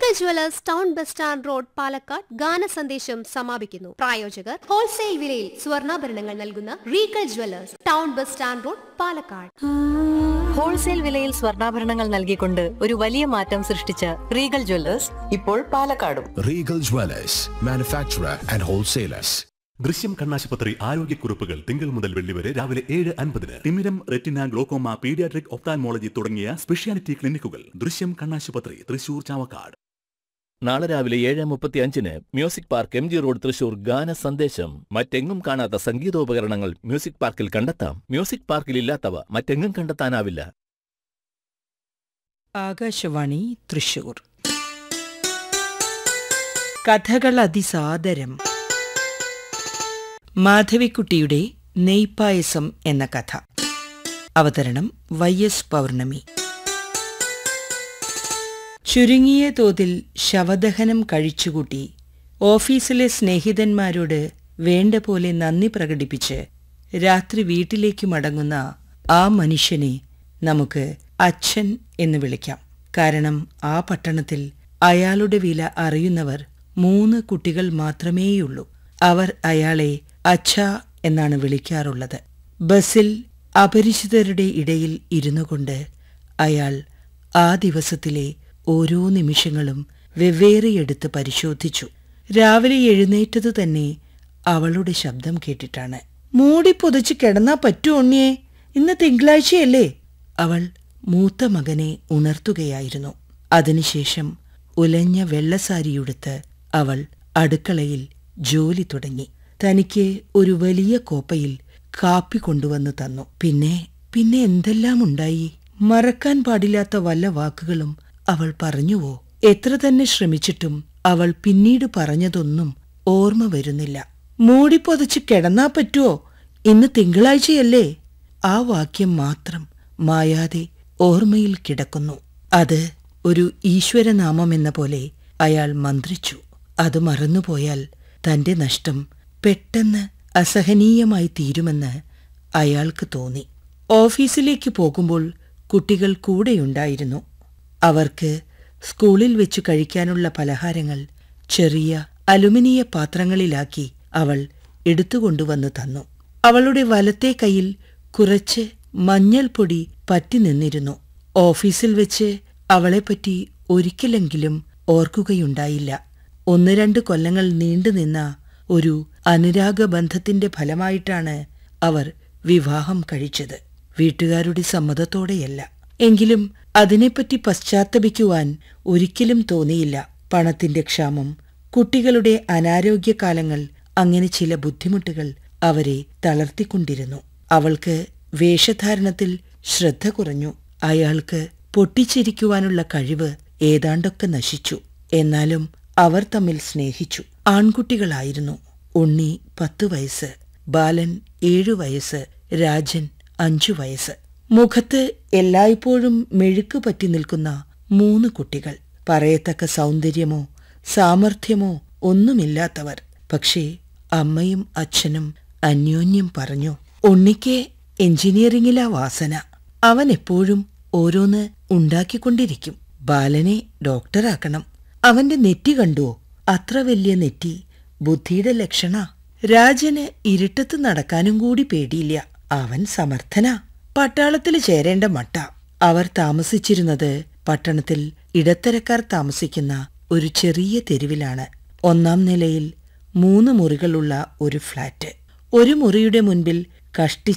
Regal jewellers town bus stand road Palakkad ഗാന സന്ദേശം സമാപിക്കുന്നു പ്രായോജകർ ഹോൾസെയിൽ വിലയിൽ സ്വർണ്ണാഭരണങ്ങൾ നൽകുന്ന Regal jewellers town bus stand road Palakkad wholesale വിലയിൽ സ്വർണ്ണാഭരണങ്ങൾ നൽകിക്കൊണ്ട് ഒരു വലിയ മാറ്റം സൃഷ്ടിച്ച റീഗൽ ജ്വല്ലേഴ്സ് ഇപ്പോൾ പാലക്കാടും Regal Dwellers, manufacturer and wholesalers. ദൃശ്യം കണ്ണാശുപത്രി ആരോഗ്യക്കുറിപ്പുകൾ തിങ്കൾ മുതൽ വെള്ളി വരെ രാവിലെ ഏഴ് അൻപതിന് തിമിരം റെറ്റിന ഗ്ലോക്കോമ പീഡിയാട്രിക് ഒപ്താൽമോളജി തുടങ്ങിയ സ്പെഷ്യാലിറ്റി ക്ലിനിക്കുകൾ ദൃശ്യം കണ്ണാശുപത്രി തൃശൂർ ചാവക്കാട് നാളെ രാവിലെ ഏഴ് മുപ്പത്തി അഞ്ചിന് music park M G road Thrissur ഗാന സന്ദേശം മറ്റെങ്ങും കാണാത്ത സംഗീതോപകരണങ്ങൾ മ്യൂസിക് പാർക്കിൽ കണ്ടെത്താം മ്യൂസിക് പാർക്കിൽ ഇല്ലാത്തവ മറ്റെങ്ങും കണ്ടെത്താനാവില്ല ആകാശവാണി തൃശൂർ കഥകൾ അതിസാദരം മാധവിക്കുട്ടിയുടെ നെയ്പായസം എന്ന കഥ അവതരണം വൈ എസ് പൗർണമി ചുരുങ്ങിയ തോതിൽ ശവദഹനം കഴിച്ചുകൂട്ടി ഓഫീസിലെ സ്നേഹിതന്മാരോട് വേണ്ട പോലെ നന്ദി പ്രകടിപ്പിച്ച് രാത്രി വീട്ടിലേക്ക് മടങ്ങുന്ന ആ മനുഷ്യനെ നമുക്ക് അച്ഛൻ എന്ന് വിളിക്കാം കാരണം ആ പട്ടണത്തിൽ അയാളുടെ വില അറിയുന്നവർ മൂന്ന് കുട്ടികൾ മാത്രമേയുള്ളൂ അവർ അയാളെ അച്ഛ എന്നാണ് വിളിക്കാറുള്ളത് ബസ്സിൽ അപരിചിതരുടെ ഇടയിൽ ഇരുന്നു കൊണ്ട് അയാൾ ആ ദിവസത്തിലെ ഓരോ നിമിഷങ്ങളും വെവ്വേറെയെടുത്ത് പരിശോധിച്ചു രാവിലെ എഴുന്നേറ്റത് തന്നെ അവളുടെ ശബ്ദം കേട്ടിട്ടാണ് മൂടി പൊതിച്ച് കിടന്നാ പറ്റൂ ഉണ്ണിയെ ഇന്ന് തിങ്കളാഴ്ചയല്ലേ അവൾ മൂത്ത മകനെ ഉണർത്തുകയായിരുന്നു അതിനുശേഷം ഉലഞ്ഞ വെള്ളസാരിയുടുത്ത് അവൾ അടുക്കളയിൽ ജോലി തുടങ്ങി തനിക്ക് ഒരു വലിയ കോപ്പയിൽ കാപ്പി കൊണ്ടുവന്ന് തന്നു പിന്നെ പിന്നെ എന്തെല്ലാം ഉണ്ടായി മറക്കാൻ പാടില്ലാത്ത വല്ല വാക്കുകളും അവൾ പറഞ്ഞുവോ എത്ര തന്നെ ശ്രമിച്ചിട്ടും അവൾ പിന്നീട് പറഞ്ഞതൊന്നും ഓർമ്മ വരുന്നില്ല മൂടിപ്പൊതച്ച് കിടന്നാ പറ്റുമോ ഇന്ന് തിങ്കളാഴ്ചയല്ലേ ആ വാക്യം മാത്രം മായാതെ ഓർമ്മയിൽ കിടക്കുന്നു അത് ഒരു ഈശ്വരനാമമെന്ന പോലെ അയാൾ മന്ത്രിച്ചു അത് മറന്നുപോയാൽ തന്റെ നഷ്ടം പെട്ടെന്ന് അസഹനീയമായി തീരുമെന്ന് അയാൾക്ക് തോന്നി ഓഫീസിലേക്ക് പോകുമ്പോൾ കുട്ടികൾ കൂടെയുണ്ടായിരുന്നു അവർക്ക് സ്കൂളിൽ വെച്ചു കഴിക്കാനുള്ള പലഹാരങ്ങൾ ചെറിയ അലുമിനിയ പാത്രങ്ങളിലാക്കി അവൾ എടുത്തുകൊണ്ടുവന്ന് തന്നു അവളുടെ വലത്തെ കൈയിൽ കുറച്ച് മഞ്ഞൾപ്പൊടി പറ്റി നിന്നിരുന്നു ഓഫീസിൽ വെച്ച് അവളെപ്പറ്റി ഒരിക്കലെങ്കിലും ഓർക്കുകയുണ്ടായില്ല ഒന്ന് രണ്ട് കൊല്ലങ്ങൾ നീണ്ടുനിന്ന ഒരു അനുരാഗബന്ധത്തിന്റെ ഫലമായിട്ടാണ് അവർ വിവാഹം കഴിച്ചത് വീട്ടുകാരുടെ സമ്മതത്തോടെയല്ല എങ്കിലും അതിനെപ്പറ്റി പശ്ചാത്തപിക്കുവാൻ ഒരിക്കലും തോന്നിയില്ല പണത്തിന്റെ ക്ഷാമം കുട്ടികളുടെ അനാരോഗ്യകാലങ്ങൾ അങ്ങനെ ചില ബുദ്ധിമുട്ടുകൾ അവരെ തളർത്തിക്കൊണ്ടിരുന്നു അവൾക്ക് വേഷധാരണത്തിൽ ശ്രദ്ധ കുറഞ്ഞു അയാൾക്ക് പൊട്ടിച്ചിരിക്കുവാനുള്ള കഴിവ് ഏതാണ്ടൊക്കെ നശിച്ചു എന്നാലും അവർ തമ്മിൽ സ്നേഹിച്ചു ആൺകുട്ടികളായിരുന്നു ഉണ്ണി പത്തു വയസ്സ് ബാലൻ ഏഴു വയസ്സ് രാജൻ അഞ്ചു വയസ്സ് മുഖത്ത് എല്ലായ്പ്പോഴും മെഴുക്ക് പറ്റി നിൽക്കുന്ന മൂന്ന് കുട്ടികൾ പറയത്തക്ക സൗന്ദര്യമോ സാമർഥ്യമോ ഒന്നുമില്ലാത്തവർ പക്ഷേ അമ്മയും അച്ഛനും അന്യോന്യം പറഞ്ഞു ഉണ്ണിക്ക് എഞ്ചിനീയറിംഗിലാ വാസന അവൻ എപ്പോഴും ഓരോന്ന് ഉണ്ടാക്കിക്കൊണ്ടിരിക്കും ബാലനെ ഡോക്ടറാക്കണം അവന്റെ നെറ്റി കണ്ടുവോ അത്ര വലിയ നെറ്റി ബുദ്ധിയുടെ ലക്ഷണ രാജന് ഇരുട്ടത്ത് നടക്കാനും കൂടി പേടിയില്ല അവൻ സമർത്ഥനാ പട്ടാളത്തിൽ ചേരേണ്ട മട്ട അവർ താമസിച്ചിരുന്നത് പട്ടണത്തിൽ ഇടത്തരക്കാർ താമസിക്കുന്ന ഒരു ചെറിയ തെരുവിലാണ് ഒന്നാം നിലയിൽ മൂന്ന് മുറികളുള്ള ഒരു ഫ്ലാറ്റ് ഒരു മുറിയുടെ മുൻപിൽ കഷ്ടി